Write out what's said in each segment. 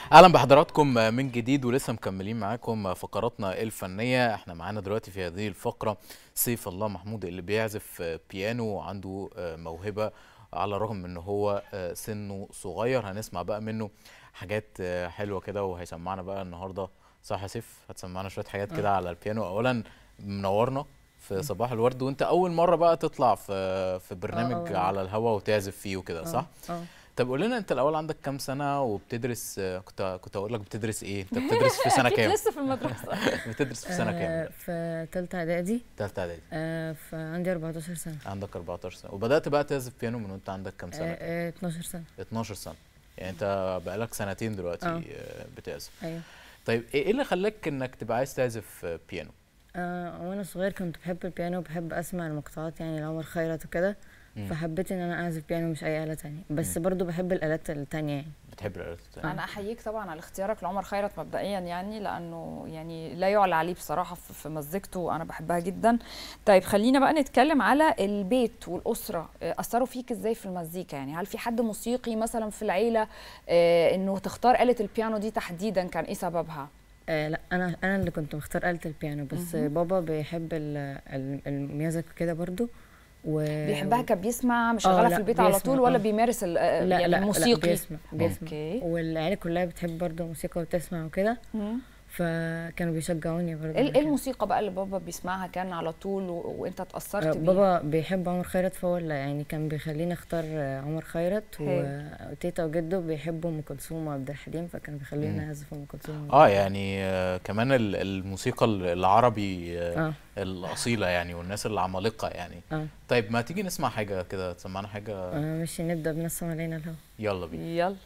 اهلا بحضراتكم من جديد ولسه مكملين معاكم فقراتنا الفنيه احنا معانا دلوقتي في هذه الفقره سيف الله محمود اللي بيعزف بيانو وعنده موهبه على الرغم من ان هو سنه صغير هنسمع بقى منه حاجات حلوه كده وهيسمعنا بقى النهارده صح يا سيف هتسمعنا شويه حاجات كده على البيانو اولا منورنا في صباح الورد وانت اول مره بقى تطلع في في برنامج آه. على الهوا وتعزف فيه وكده صح اه طب قول لنا انت الاول عندك كام سنه وبتدرس كنت كنت اقول لك بتدرس ايه انت بتدرس في سنه أكيد كام لسه في المدرسة بتدرس في سنه آه، كام في تالتة اعدادي ثالثه اعدادي آه، فعندي 14 سنة عندك 14 سنه وبدات بقى تعزف بيانو من وانت عندك كام آه، سنه آه، 12 سنة 12 سنه يعني انت بقالك سنتين دلوقتي آه. آه، بتعزف ايوه طيب ايه إيه اللي خلاك انك تبقى عايز تعزف آه، بيانو آه، وانا صغير كنت بحب البيانو وبحب اسمع المقطوعات يعني لعمر خيرت وكده مم. فحبيت ان انا اعزف بيانو مش اي آلة تانية بس برضو بحب الآلات التانية يعني بتحب الآلات التانية؟ أنا أحييك طبعا على اختيارك لعمر خيرت مبدئيا يعني لأنه يعني لا يعلى عليه بصراحة في في مزيكته أنا بحبها جدا. طيب خلينا بقى نتكلم على البيت والأسرة آه، أثروا فيك إزاي في المزيكا يعني هل في حد موسيقي مثلا في العيلة آه، إنه تختار آلة البيانو دي تحديدا كان إيه سببها؟ آه لا انا انا اللي كنت مختار آلة البيانو بس مهم. بابا بيحب ال- ال- الميوزك كده برضو و بيحبها كان بيسمع آه، مشغلها لا، في البيت على بيسمع، طول ولا آه. بيمارس ال- آه، لا يعني لا موسيقي؟ لا بيسمع بيسمع اوكي والعيلة كلها بتحب برضو الموسيقى وتسمع وكده مم. فكانوا بيشجعوني برضو ايه على إيه كده. الموسيقى بقى اللي بابا بيسمعها كان على طول و... وانت اتأثرت آه، بيها؟ بابا بيحب عمر خيرت فهو اللي يعني كان بيخليني اختار آه، عمر خيرت حلو. وتيتا وجده بيحبوا ام كلثوم وعبد الحليم فكانوا بيخليني مم. اعزف ام كلثوم اه يعني آه، كمان ال- الموسيقى ال- العربي آه، اه الاصيله يعني والناس العمالقه يعني اه طيب ما تيجي نسمع حاجه كده تسمعنا حاجه آه، ماشي نبدا بنسم علينا الهوا يلا بينا يلا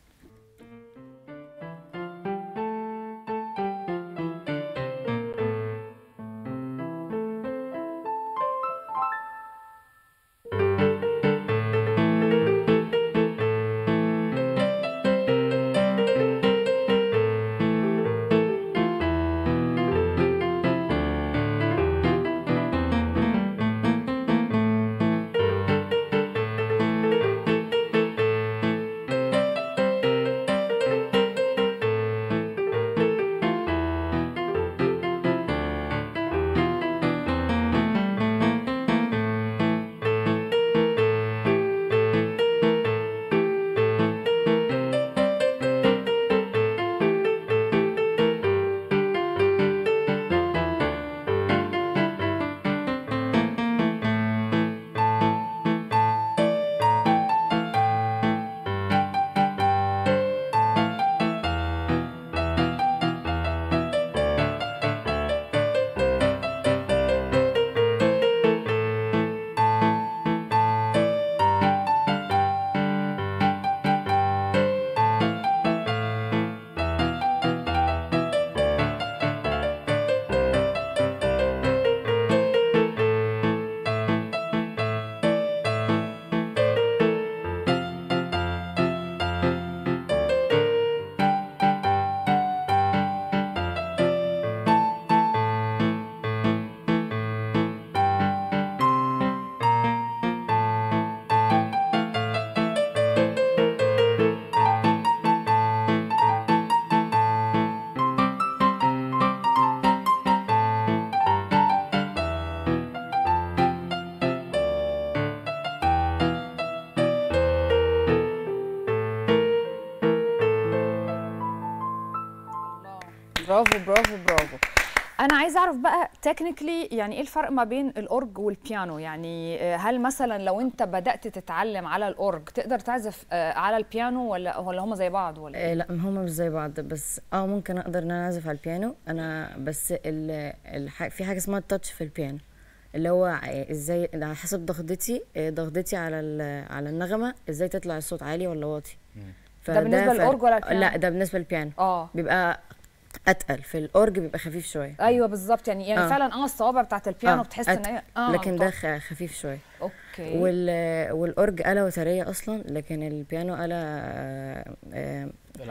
الله برافو برافو برافو انا عايزه اعرف بقى تكنيكلي يعني ايه الفرق ما بين الاورج والبيانو يعني آه، هل مثلا لو انت بدات تتعلم على الاورج تقدر تعزف آه، على البيانو ولا ولا هما زي بعض ولا آه لا هما مش زي بعض بس اه ممكن اقدر ان انا اعزف على البيانو انا بس ال الح... في حاجه اسمها التاتش في البيانو اللي هو ع- ازاي على حسب ضغطتي آه، ضغطتي على ال- على النغمه ازاي تطلع الصوت عالي ولا واطي مم. ده بالنسبة فرق- للأورج ولا البيانو؟ لا ده بالنسبه للبيانو اه بيبقى اتقل في الاورج بيبقى خفيف شويه ايوه بالظبط يعني يعني آه. فعلا اه الصوابع بتاعت البيانو آه، بتحس ان هي اه لكن ده طب- خ- خفيف شويه اوكي وال والاورج آلة وترية اصلا لكن البيانو آلة آه، آه، بالعكس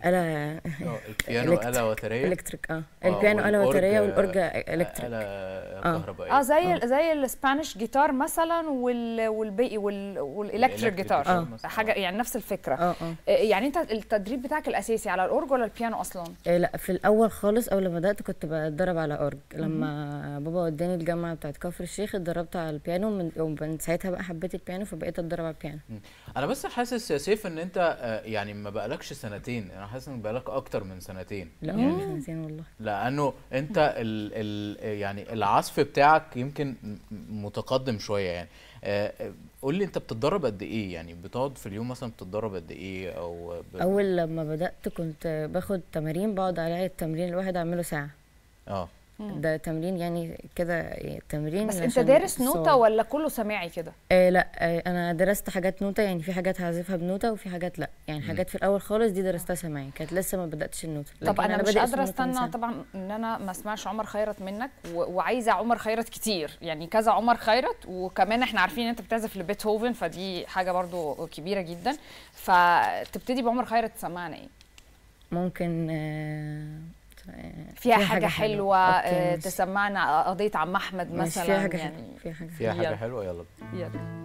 آلة اه البيانو إلكتريك. آلة وترية الكتريك اه آه، البيانو آلة والأورج، وترية آه، والأورج آلة الكتريك كهربائية اه زي ال- زي الاسبانيش جيتار مثلا وال والبي وال والالكتريك الإلكتريك جيتار جيتار مثلاً. حاجه يعني نفس الفكره اه اه آه، يعني انت التدريب بتاعك الاساسي على الاورج ولا البيانو اصلا إيه لا في الاول خالص اول ما بدات كنت بتدرب على اورج لما بابا وداني الجامعه بتاعت كفر الشيخ اتدربت على البيانو من ومن ساعتها بقى حبيت البيانو فبقيت اتدرب على البيانو انا بس حاسس يا سيف ان انت آه، يعني ما بقالكش سنتين انا حاسس ان بقالك اكتر من سنتين لا يعني مش سنتين والله لانه انت ال ال يعني العزف بتاعك يمكن م- متقدم شويه يعني آه، آه، قول لي انت بتتدرب قد ايه يعني بتقعد في اليوم مثلا بتتدرب قد ايه او ب... اول لما بدات كنت باخد تمارين بقعد على التمرين الواحد اعمله ساعه اه ده تمرين يعني كده تمرين بس انت عشان دارس نوتة الصوت. ولا كله سماعي كده آه لا آه انا درست حاجات نوتة يعني في حاجات هعزفها بنوتة وفي حاجات لا يعني حاجات في الاول خالص دي درستها سماعي كانت لسه ما بداتش النوتة طب لكن انا مش بادئ في قادره النوتة من استنى سنة. طبعا ان انا ما اسمعش عمر خيرت منك و... وعايزه عمر خيرت كتير يعني كذا عمر خيرت وكمان احنا عارفين ان انت بتعزف لبيتهوفن فدي حاجه برضو كبيره جدا فتبتدي بعمر خيرت تسمعنا ايه ممكن آه آه، فيها حاجه حلوه أوكي، آه، ماشي. تسمعنا قضيه عم احمد ماشي، مثلا فيها حاجة يعني حلوة فيها حاجة فيها حاجه يلا. حلوه يلا يلا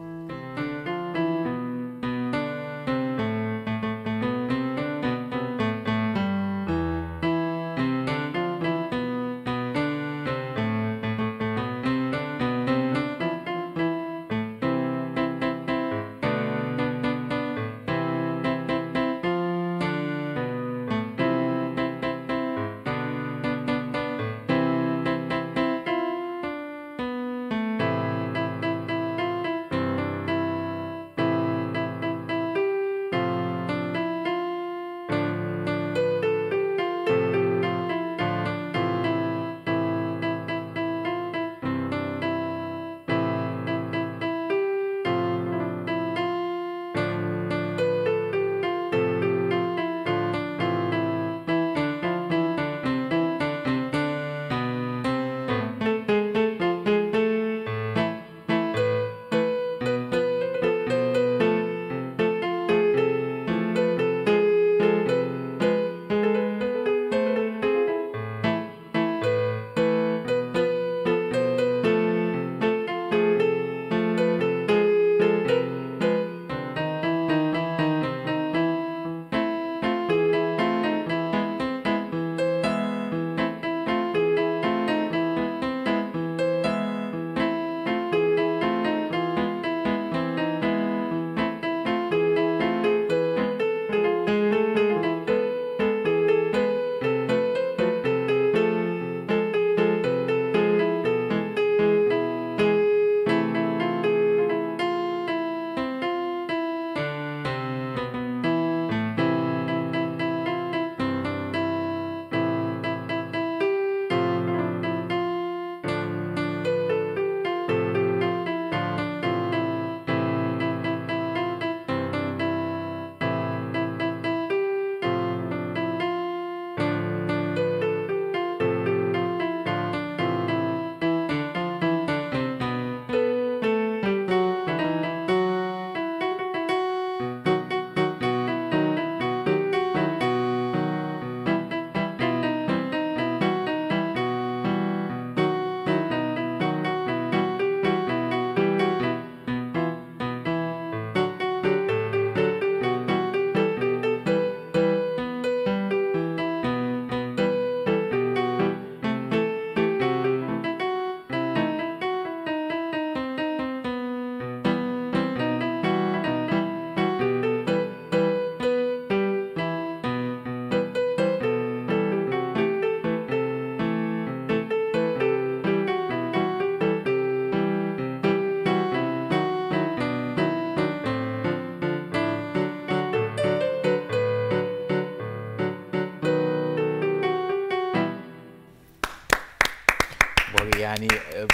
يعني أم،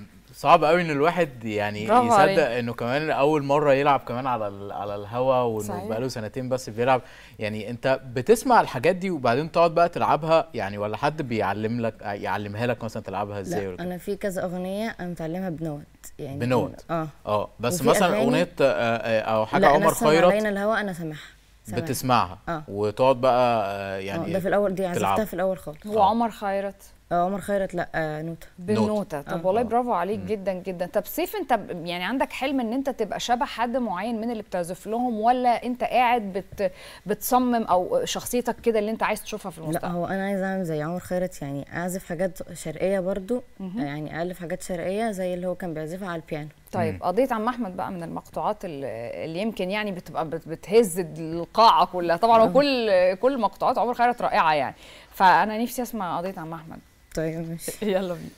صعب قوي ان الواحد يعني برافو يصدق عليك. انه كمان اول مره يلعب كمان على ال- على الهوا وانه صحيح. بقاله سنتين بس بيلعب يعني انت بتسمع الحاجات دي وبعدين تقعد بقى تلعبها يعني ولا حد بيعلم لك يعلمها لك مثلا تلعبها ازاي لا ولا كده؟ انا في كذا اغنيه انا متعلمها بنوت يعني بنوت؟ اه اه بس وفي مثلا أغاني- اغنيه آه، آه، او حاجه لا عمر نسم خيرت علينا الهوا انا سامعها سامعة. بتسمعها آه. وتقعد بقى آه، يعني يعني ده في الاول دي عزفتها تلعب. في الاول خالص هو عمر خيرت آه، عمر خيرت لا آه نوتة بالنوتة طب آه. والله آه. برافو عليك جدا جدا طب سيف انت ب- يعني عندك حلم ان انت تبقى شبه حد معين من اللي بتعزف لهم ولا انت قاعد بت بتصمم او شخصيتك كده اللي انت عايز تشوفها في لا المستقبل هو انا عايزه اعمل زي عمر خيرت يعني اعزف حاجات شرقيه برضو يعني الف حاجات شرقيه زي اللي هو كان بيعزفها على البيانو طيب قضيه عم احمد بقى من المقطوعات اللي اللي يمكن يعني بتبقى بت- بتهز القاعه كلها طبعا هو كل كل مقطوعات عمر خيرت رائعه يعني فانا نفسي اسمع قضيه عم احمد طيب ماشي يلا بينا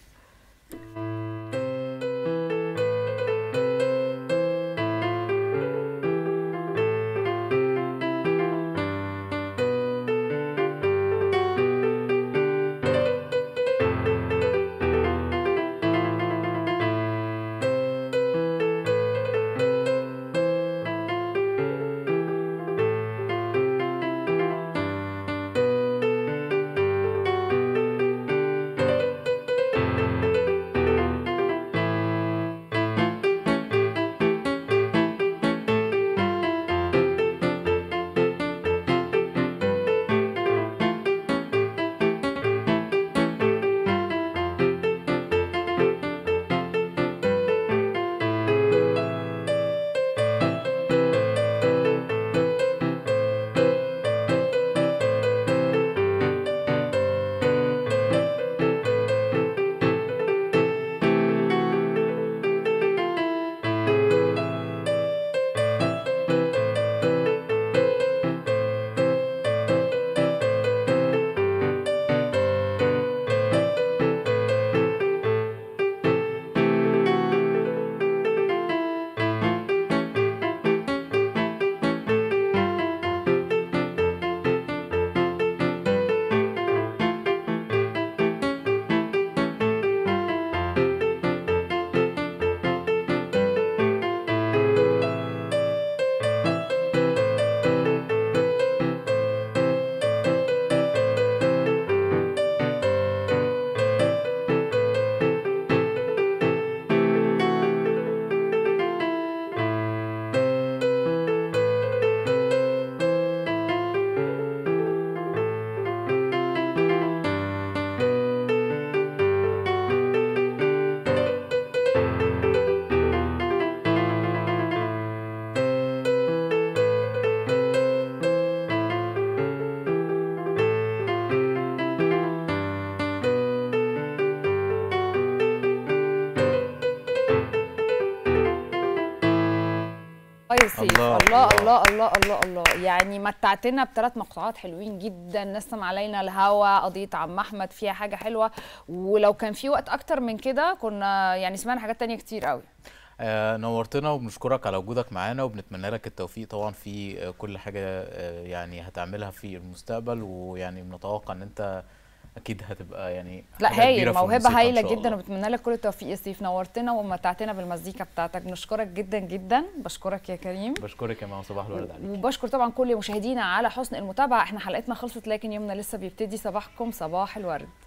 يا سيف الله، الله الله. الله الله الله الله يعني متعتنا بثلاث مقطوعات حلوين جدا نسم علينا الهوى قضيه عم احمد فيها حاجه حلوه ولو كان في وقت اكتر من كده كنا يعني سمعنا حاجات تانية كتير قوي آه نورتنا وبنشكرك على وجودك معانا وبنتمنى لك التوفيق طبعا في آه، كل حاجة آه يعني هتعملها في المستقبل ويعني بنتوقع ان انت اكيد هتبقى يعني لا حاجة كبيرة هايل في موهبه الموسيقى إن هايله شاء جدا الله. وبتمنى لك كل التوفيق يا سيف نورتنا ومتعتنا بالمزيكا بتاعتك بنشكرك جدا جدا بشكرك يا كريم بشكرك يا ماما صباح الورد عليك وبشكر طبعا كل مشاهدينا على حسن المتابعه احنا حلقتنا خلصت لكن يومنا لسه بيبتدي صباحكم صباح الورد